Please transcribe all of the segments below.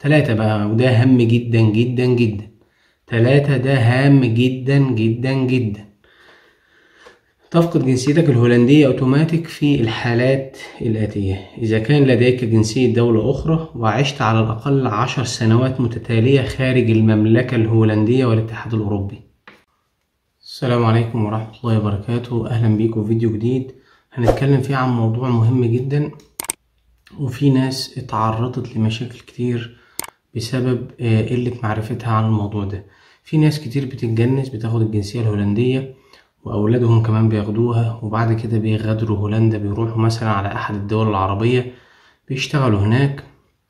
تلاتة بقى وده هام جدا جدا جدا تلاتة ده هام جدا جدا جدا تفقد جنسيتك الهولندية أوتوماتيك في الحالات الآتية إذا كان لديك جنسية دولة أخرى وعشت على الأقل عشر سنوات متتالية خارج المملكة الهولندية والاتحاد الأوروبي السلام عليكم ورحمة الله وبركاته أهلا بيكم في فيديو جديد هنتكلم فيه عن موضوع مهم جدا وفي ناس اتعرضت لمشاكل كتير بسبب قلة معرفتها عن الموضوع ده في ناس كتير بتتجنس بتاخد الجنسية الهولندية وأولادهم كمان بياخدوها وبعد كده بيغادروا هولندا بيروحوا مثلا على أحد الدول العربية بيشتغلوا هناك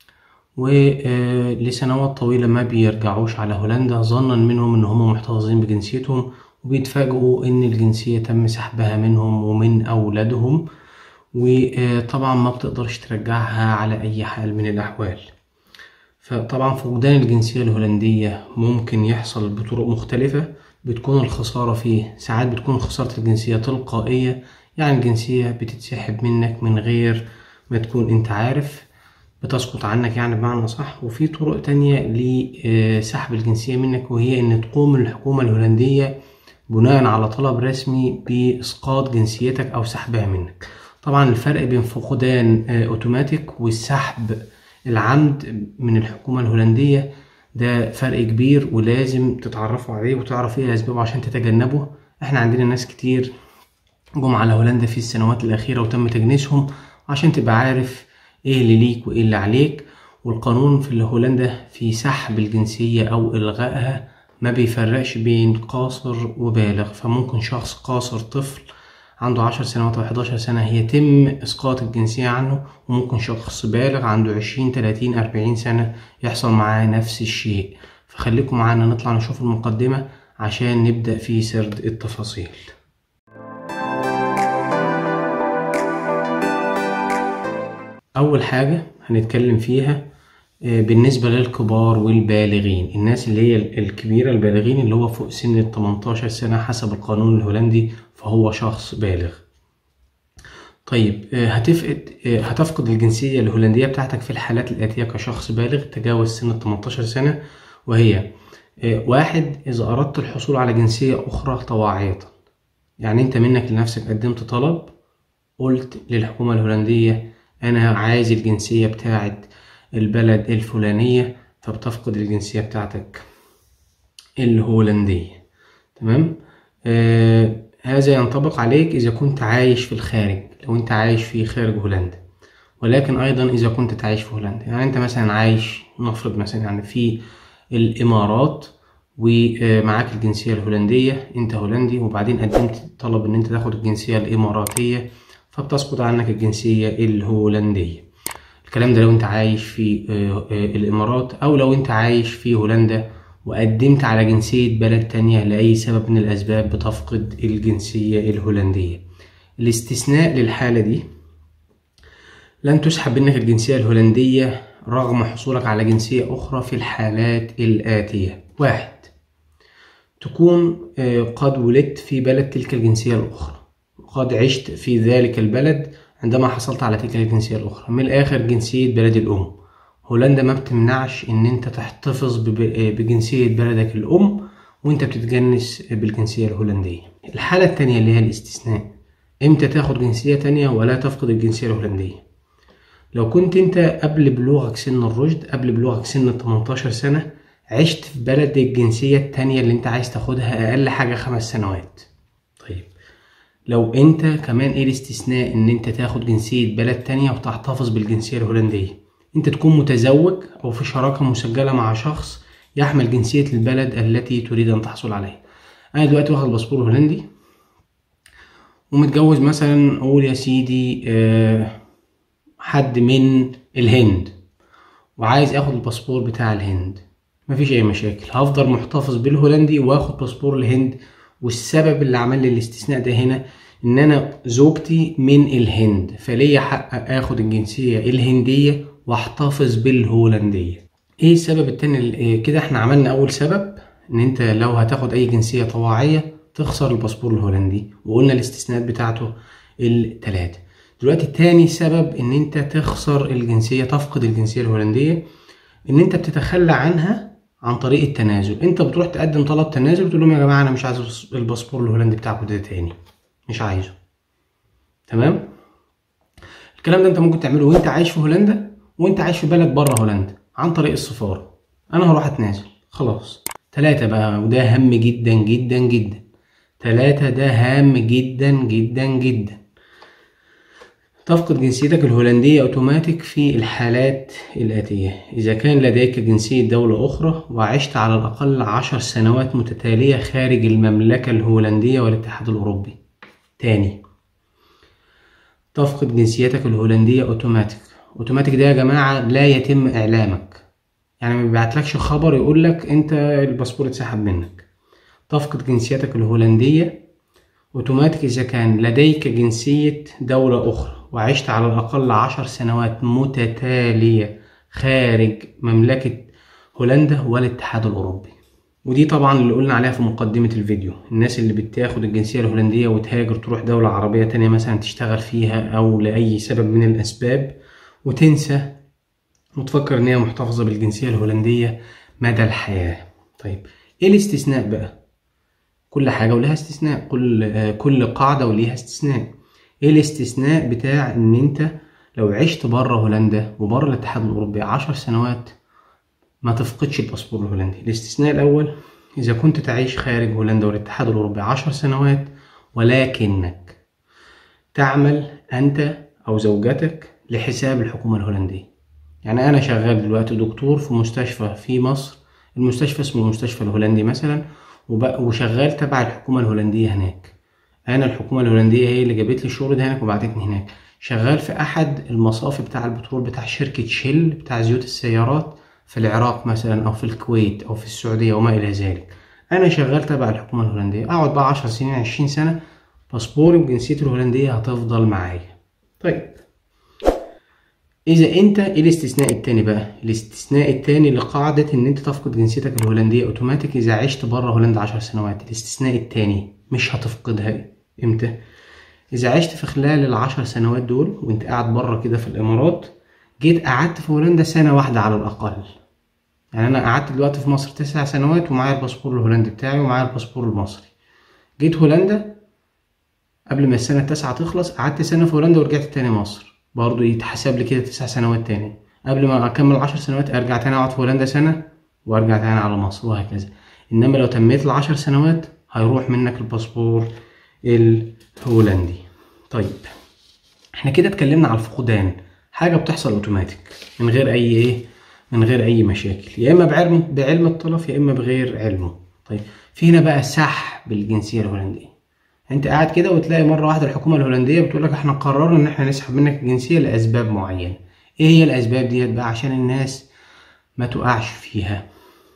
ولسنوات طويلة ما بيرجعوش على هولندا ظنا منهم إن هم محتفظين بجنسيتهم وبيتفاجئوا إن الجنسية تم سحبها منهم ومن أولادهم وطبعا ما بتقدرش ترجعها على أي حال من الأحوال فطبعا فقدان الجنسية الهولندية ممكن يحصل بطرق مختلفة بتكون الخسارة فيه ساعات بتكون خسارة الجنسية تلقائية يعني الجنسية بتتسحب منك من غير ما تكون انت عارف بتسقط عنك يعني بمعنى صح وفي طرق تانية لسحب الجنسية منك وهي ان تقوم الحكومة الهولندية بناء على طلب رسمي بإسقاط جنسيتك أو سحبها منك طبعا الفرق بين فقدان اوتوماتيك والسحب العمد من الحكومة الهولندية ده فرق كبير ولازم تتعرفوا عليه وتعرف ايه اسبابه عشان تتجنبه احنا عندنا ناس كتير جم على هولندا في السنوات الاخيره وتم تجنيسهم عشان تبقى عارف ايه اللي ليك وايه اللي عليك والقانون في هولندا في سحب الجنسيه او الغائها ما بيفرقش بين قاصر وبالغ فممكن شخص قاصر طفل عنده عشر سنوات أو حداشر سنة يتم إسقاط الجنسية عنه وممكن شخص بالغ عنده عشرين تلاتين أربعين سنة يحصل معاه نفس الشيء فخليكم معانا نطلع نشوف المقدمة عشان نبدأ في سرد التفاصيل أول حاجة هنتكلم فيها بالنسبة للكبار والبالغين الناس اللي هي الكبيرة البالغين اللي هو فوق سن ال 18 سنة حسب القانون الهولندي فهو شخص بالغ طيب هتفقد هتفقد الجنسية الهولندية بتاعتك في الحالات الآتية كشخص بالغ تجاوز سن ال 18 سنة وهي واحد إذا أردت الحصول على جنسية أخرى طواعية يعني أنت منك لنفسك قدمت طلب قلت للحكومة الهولندية أنا عايز الجنسية بتاعت البلد الفلانية فبتفقد الجنسية بتاعتك الهولندية تمام آه هذا ينطبق عليك إذا كنت عايش في الخارج لو أنت عايش في خارج هولندا ولكن أيضا إذا كنت تعيش في هولندا يعني أنت مثلا عايش نفرض مثلا يعني في الإمارات ومعاك الجنسية الهولندية أنت هولندي وبعدين قدمت طلب إن أنت تاخد الجنسية الإماراتية فبتسقط عنك الجنسية الهولندية الكلام ده لو انت عايش في الامارات او لو انت عايش في هولندا وقدمت على جنسية بلد تانية لأي سبب من الأسباب بتفقد الجنسية الهولندية الاستثناء للحالة دي لن تسحب منك الجنسية الهولندية رغم حصولك على جنسية أخرى في الحالات الآتية واحد تكون قد ولدت في بلد تلك الجنسية الأخرى قد عشت في ذلك البلد عندما حصلت على تلك الجنسية الأخرى من الآخر جنسية بلد الأم هولندا ما بتمنعش إن أنت تحتفظ بجنسية بلدك الأم وأنت بتتجنس بالجنسية الهولندية الحالة التانية اللي هي الاستثناء إمتى تاخد جنسية تانية ولا تفقد الجنسية الهولندية لو كنت أنت قبل بلوغك سن الرشد قبل بلوغك سن 18 سنة عشت في بلد الجنسية التانية اللي أنت عايز تاخدها أقل حاجة خمس سنوات طيب لو انت كمان ايه الاستثناء ان انت تاخد جنسية بلد تانية وتحتفظ بالجنسية الهولندية انت تكون متزوج او في شراكة مسجلة مع شخص يحمل جنسية البلد التي تريد ان تحصل عليها انا دلوقتي واخد باسبور هولندي ومتجوز مثلا اقول يا سيدي حد من الهند وعايز اخد الباسبور بتاع الهند مفيش اي مشاكل هفضل محتفظ بالهولندي واخد باسبور الهند والسبب اللي عمل لي الاستثناء ده هنا ان انا زوجتي من الهند فليا حق اخد الجنسية الهندية واحتفظ بالهولندية ايه السبب التاني كده احنا عملنا اول سبب ان انت لو هتاخد اي جنسية طواعية تخسر الباسبور الهولندي وقلنا الاستثناءات بتاعته التلاتة دلوقتي تاني سبب ان انت تخسر الجنسية تفقد الجنسية الهولندية ان انت بتتخلى عنها عن طريق التنازل انت بتروح تقدم طلب تنازل وتقول لهم يا جماعه انا مش عايز الباسبور الهولندي بتاعكم ده تاني مش عايزه تمام الكلام ده انت ممكن تعمله وانت عايش في هولندا وانت عايش في بلد بره هولندا عن طريق السفاره انا هروح اتنازل خلاص ثلاثة بقى وده هام جدا جدا جدا ثلاثة ده هام جدا جدا جدا تفقد جنسيتك الهولندية أوتوماتيك في الحالات الآتية إذا كان لديك جنسية دولة أخرى وعشت على الأقل عشر سنوات متتالية خارج المملكة الهولندية والاتحاد الأوروبي تاني تفقد جنسيتك الهولندية أوتوماتيك أوتوماتيك ده يا جماعة لا يتم إعلامك يعني ما بيبعتلكش خبر يقولك أنت الباسبور اتسحب منك تفقد جنسيتك الهولندية أوتوماتيك إذا كان لديك جنسية دولة أخرى وعشت على الأقل عشر سنوات متتالية خارج مملكة هولندا والاتحاد الأوروبي ودي طبعا اللي قلنا عليها في مقدمة الفيديو الناس اللي بتاخد الجنسية الهولندية وتهاجر تروح دولة عربية تانية مثلا تشتغل فيها أو لأي سبب من الأسباب وتنسى وتفكر إن هي محتفظة بالجنسية الهولندية مدى الحياة طيب إيه الاستثناء بقى؟ كل حاجة ولها استثناء كل كل قاعدة وليها استثناء ايه الاستثناء بتاع ان انت لو عشت بره هولندا وبره الاتحاد الاوروبي عشر سنوات ما تفقدش الباسبور الهولندي الاستثناء الاول اذا كنت تعيش خارج هولندا والاتحاد الاوروبي عشر سنوات ولكنك تعمل انت او زوجتك لحساب الحكومة الهولندية يعني انا شغال دلوقتي دكتور في مستشفى في مصر المستشفى اسمه المستشفى الهولندي مثلا وشغال تبع الحكومة الهولندية هناك انا الحكومه الهولنديه هي اللي جابت لي الشغل ده هناك وبعتتني هناك شغال في احد المصافي بتاع البترول بتاع شركه شيل بتاع زيوت السيارات في العراق مثلا او في الكويت او في السعوديه وما الى ذلك انا شغال تبع الحكومه الهولنديه اقعد بقى عشر سنين عشرين سنه باسبوري وجنسيتي الهولنديه هتفضل معايا طيب اذا انت ايه الاستثناء التاني بقى الاستثناء التاني لقاعده ان انت تفقد جنسيتك الهولنديه اوتوماتيك اذا عشت بره هولندا عشر سنوات الاستثناء التاني مش هتفقدها امتى اذا عشت في خلال العشر سنوات دول وانت قاعد بره كده في الامارات جيت قعدت في هولندا سنه واحده على الاقل يعني انا قعدت دلوقتي في مصر تسع سنوات ومعايا الباسبور الهولندي بتاعي ومعايا الباسبور المصري جيت هولندا قبل ما السنه التاسعه تخلص قعدت سنه في هولندا ورجعت تاني مصر برضه يتحسب لي كده تسع سنوات تاني قبل ما اكمل عشر سنوات ارجع تاني اقعد في هولندا سنه وارجع تاني على مصر وهكذا انما لو تميت العشر سنوات هيروح منك الباسبور الهولندي طيب احنا كده اتكلمنا على الفقدان حاجة بتحصل اوتوماتيك من غير اي ايه من غير اي مشاكل يا اما بعلم بعلم الطرف يا اما بغير علمه طيب في هنا بقى سحب الجنسية الهولندية انت قاعد كده وتلاقي مرة واحدة الحكومة الهولندية بتقول لك احنا قررنا ان احنا نسحب منك الجنسية لاسباب معينة ايه هي الاسباب ديت بقى عشان الناس ما تقعش فيها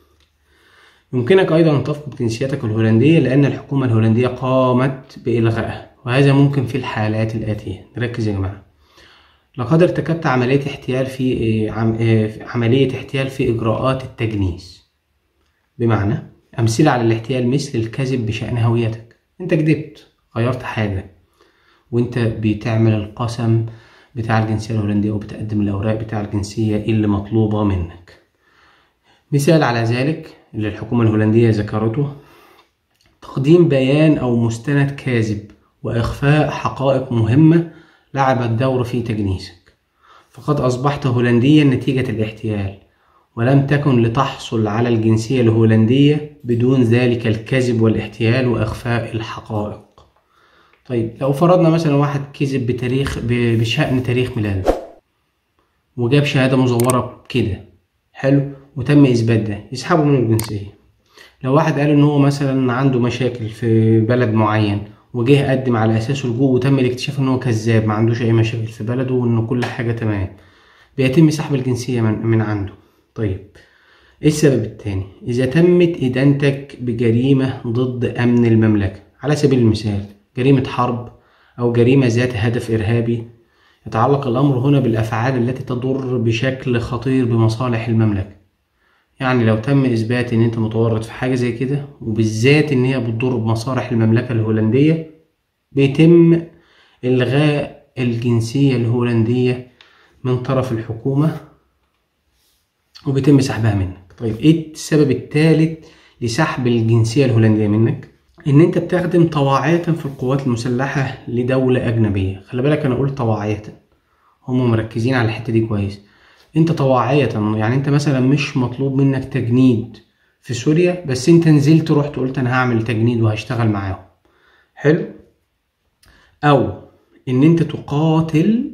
يمكنك أيضا أن تفقد جنسيتك الهولندية لأن الحكومة الهولندية قامت بإلغائها وهذا ممكن في الحالات الآتية نركز يا جماعة لقد ارتكبت عملية احتيال في عملية احتيال في إجراءات التجنيس بمعنى أمثلة على الاحتيال مثل الكذب بشأن هويتك أنت كدبت غيرت حاجة وأنت بتعمل القسم بتاع الجنسية الهولندية وبتقدم الأوراق بتاع الجنسية اللي مطلوبة منك مثال على ذلك اللي الحكومة الهولندية ذكرته تقديم بيان أو مستند كاذب وإخفاء حقائق مهمة لعبت دور في تجنيسك فقد أصبحت هولنديا نتيجة الاحتيال ولم تكن لتحصل على الجنسية الهولندية بدون ذلك الكذب والاحتيال وإخفاء الحقائق طيب لو فرضنا مثلا واحد كذب بتاريخ بشأن تاريخ ميلاده وجاب شهادة مزورة كده حلو وتم إثبات ده يسحبوا منه الجنسية لو واحد قال إن هو مثلا عنده مشاكل في بلد معين وجه قدم على أساسه لجوء وتم الاكتشاف إن هو كذاب ما عندوش أي مشاكل في بلده وإن كل حاجة تمام بيتم سحب الجنسية من, من عنده طيب ايه السبب التاني اذا تمت ادانتك بجريمة ضد امن المملكة على سبيل المثال جريمة حرب او جريمة ذات هدف ارهابي يتعلق الامر هنا بالافعال التي تضر بشكل خطير بمصالح المملكة يعني لو تم اثبات ان انت متورط في حاجة زي كده وبالذات ان هي بتضر بمصالح المملكة الهولندية بيتم الغاء الجنسية الهولندية من طرف الحكومة وبيتم سحبها منك طيب ايه السبب الثالث لسحب الجنسية الهولندية منك ان انت بتخدم طواعية في القوات المسلحة لدولة اجنبية خلي بالك انا قلت طواعية هم مركزين على الحتة دي كويس انت طواعية يعني انت مثلا مش مطلوب منك تجنيد في سوريا بس انت نزلت رحت قلت انا هعمل تجنيد وهشتغل معاهم حلو او ان انت تقاتل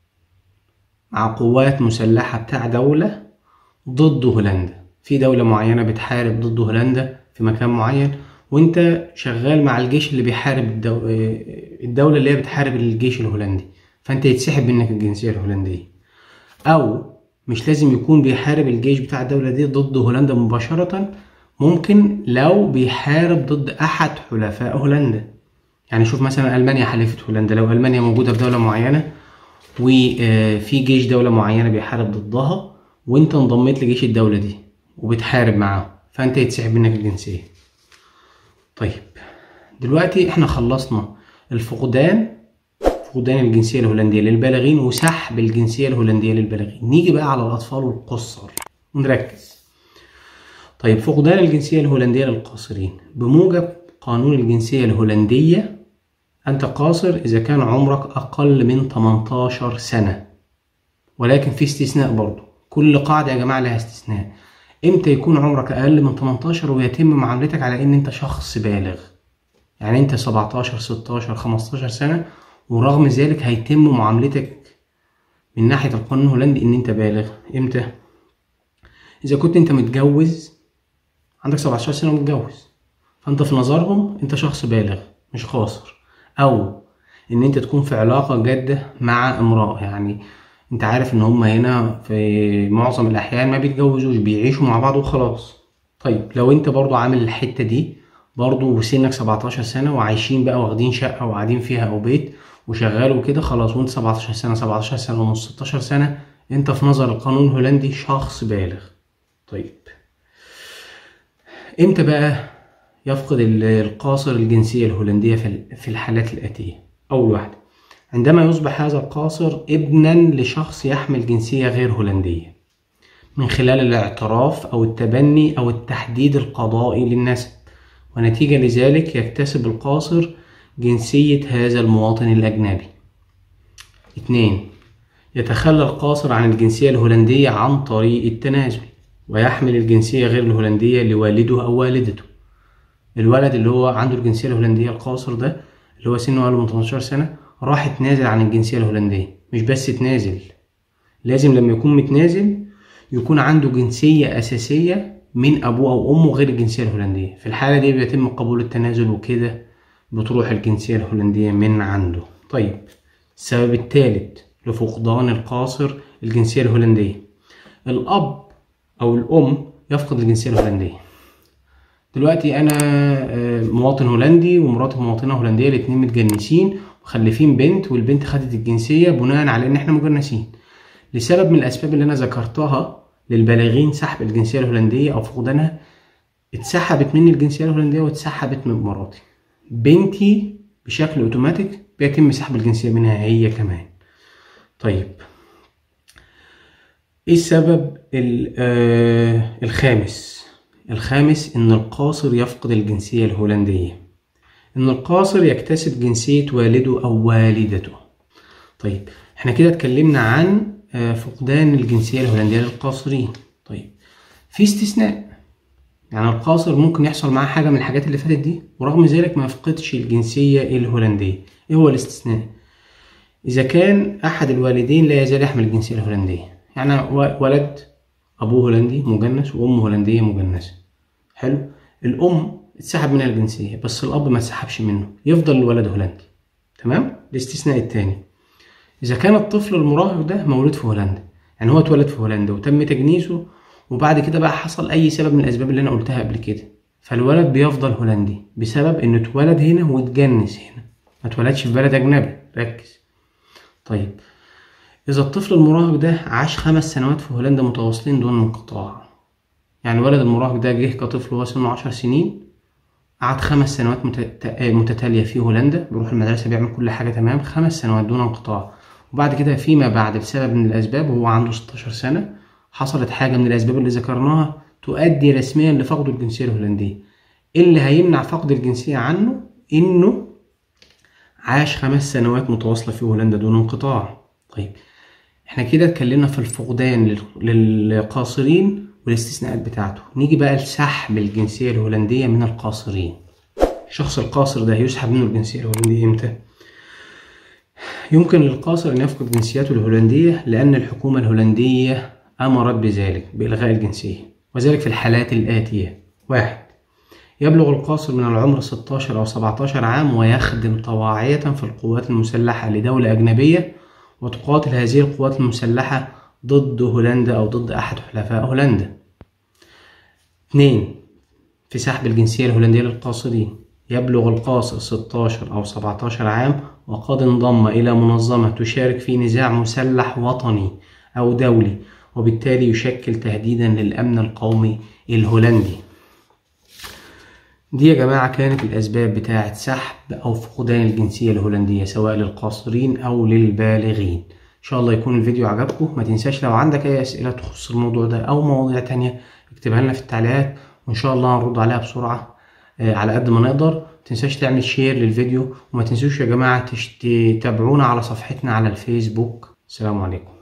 مع قوات مسلحة بتاع دولة ضد هولندا في دولة معينة بتحارب ضد هولندا في مكان معين وانت شغال مع الجيش اللي بيحارب الدو... الدولة اللي هي بتحارب الجيش الهولندي فانت يتسحب منك الجنسية الهولندية او مش لازم يكون بيحارب الجيش بتاع الدولة دي ضد هولندا مباشرة ممكن لو بيحارب ضد احد حلفاء هولندا يعني شوف مثلا المانيا حلفت هولندا لو المانيا موجودة في دولة معينة وفي جيش دولة معينة بيحارب ضدها وانت انضميت لجيش الدولة دي وبتحارب معاهم فانت يتسحب منك الجنسية طيب دلوقتي احنا خلصنا الفقدان فقدان الجنسية الهولندية للبالغين وسحب الجنسية الهولندية للبالغين نيجي بقى على الأطفال والقصر نركز طيب فقدان الجنسية الهولندية للقاصرين بموجب قانون الجنسية الهولندية أنت قاصر إذا كان عمرك أقل من 18 سنة ولكن في استثناء برضه كل قاعدة يا جماعة لها استثناء امتى يكون عمرك اقل من 18 ويتم معاملتك على ان انت شخص بالغ يعني انت 17 16 15 سنة ورغم ذلك هيتم معاملتك من ناحية القانون الهولندي ان انت بالغ امتى اذا كنت انت متجوز عندك 17 سنة ومتجوز فانت في نظرهم انت شخص بالغ مش قاصر او ان انت تكون في علاقة جادة مع امرأة يعني انت عارف ان هم هنا في معظم الاحيان ما بيتجوزوش بيعيشوا مع بعض وخلاص طيب لو انت برضو عامل الحتة دي برضو سنك 17 سنة وعايشين بقى واخدين شقة وقاعدين فيها او بيت وشغال وكده خلاص وانت 17 سنة 17 سنة ونص 16 سنة انت في نظر القانون الهولندي شخص بالغ طيب امتى بقى يفقد القاصر الجنسية الهولندية في الحالات الآتية أول واحدة عندما يصبح هذا القاصر ابنا لشخص يحمل جنسية غير هولندية من خلال الاعتراف أو التبني أو التحديد القضائي للنسب ونتيجة لذلك يكتسب القاصر جنسية هذا المواطن الأجنبي اثنين يتخلى القاصر عن الجنسية الهولندية عن طريق التنازل ويحمل الجنسية غير الهولندية لوالده أو والدته الولد اللي هو عنده الجنسية الهولندية القاصر ده اللي هو سنه أقل من 18 سنة راح اتنازل عن الجنسية الهولندية مش بس اتنازل لازم لما يكون متنازل يكون عنده جنسية أساسية من أبوه أو أمه غير الجنسية الهولندية في الحالة دي بيتم قبول التنازل وكده بتروح الجنسية الهولندية من عنده طيب السبب الثالث لفقدان القاصر الجنسية الهولندية الأب أو الأم يفقد الجنسية الهولندية دلوقتي أنا مواطن هولندي ومراتي مواطنة هولندية الاتنين متجنسين مخلفين بنت والبنت خدت الجنسية بناء على إن إحنا مجنسين لسبب من الأسباب اللي أنا ذكرتها للبالغين سحب الجنسية الهولندية أو فقدانها اتسحبت مني الجنسية الهولندية واتسحبت من مراتي بنتي بشكل أوتوماتيك بيتم سحب الجنسية منها هي كمان طيب ايه السبب الخامس الخامس ان القاصر يفقد الجنسية الهولندية ان القاصر يكتسب جنسية والده او والدته طيب احنا كده اتكلمنا عن فقدان الجنسية الهولندية للقاصرين طيب في استثناء يعني القاصر ممكن يحصل معاه حاجة من الحاجات اللي فاتت دي ورغم ذلك ما يفقدش الجنسية الهولندية ايه هو الاستثناء اذا كان احد الوالدين لا يزال يحمل الجنسية الهولندية يعني ولد ابوه هولندي مجنس وامه هولندية مجنسة حلو الام اتسحب منها الجنسية بس الأب ما اتسحبش منه يفضل الولد هولندي تمام الاستثناء التاني إذا كان الطفل المراهق ده مولود في هولندا يعني هو اتولد في هولندا وتم تجنيسه وبعد كده بقى حصل أي سبب من الأسباب اللي أنا قلتها قبل كده فالولد بيفضل هولندي بسبب إنه اتولد هنا واتجنس هنا ما اتولدش في بلد أجنبي ركز طيب إذا الطفل المراهق ده عاش خمس سنوات في هولندا متواصلين دون انقطاع يعني الولد المراهق ده جه كطفل وهو سنه عشر سنين قعد خمس سنوات متتالية في هولندا بيروح المدرسة بيعمل كل حاجة تمام خمس سنوات دون انقطاع وبعد كده فيما بعد بسبب من الأسباب وهو عنده 16 سنة حصلت حاجة من الأسباب اللي ذكرناها تؤدي رسميا لفقد الجنسية الهولندية اللي هيمنع فقد الجنسية عنه إنه عاش خمس سنوات متواصلة في هولندا دون انقطاع طيب احنا كده اتكلمنا في الفقدان للقاصرين والاستثناءات بتاعته نيجي بقى لسحب الجنسية الهولندية من القاصرين الشخص القاصر ده يسحب منه الجنسية الهولندية امتى؟ يمكن للقاصر أن يفقد جنسيته الهولندية لأن الحكومة الهولندية أمرت بذلك بإلغاء الجنسية وذلك في الحالات الآتية واحد يبلغ القاصر من العمر 16 أو 17 عام ويخدم طواعية في القوات المسلحة لدولة أجنبية وتقاتل هذه القوات المسلحة ضد هولندا أو ضد أحد حلفاء هولندا اثنين في سحب الجنسية الهولندية للقاصرين يبلغ القاصر 16 أو 17 عام وقد انضم إلى منظمة تشارك في نزاع مسلح وطني أو دولي وبالتالي يشكل تهديدا للأمن القومي الهولندي دي يا جماعة كانت الأسباب بتاعة سحب أو فقدان الجنسية الهولندية سواء للقاصرين أو للبالغين إن شاء الله يكون الفيديو عجبكم ما تنساش لو عندك أي أسئلة تخص الموضوع ده أو مواضيع تانية اكتبها لنا في التعليقات وإن شاء الله هنرد عليها بسرعة آه، على قد ما نقدر تنساش تعمل شير للفيديو وما تنسوش يا جماعة تتابعونا على صفحتنا على الفيسبوك السلام عليكم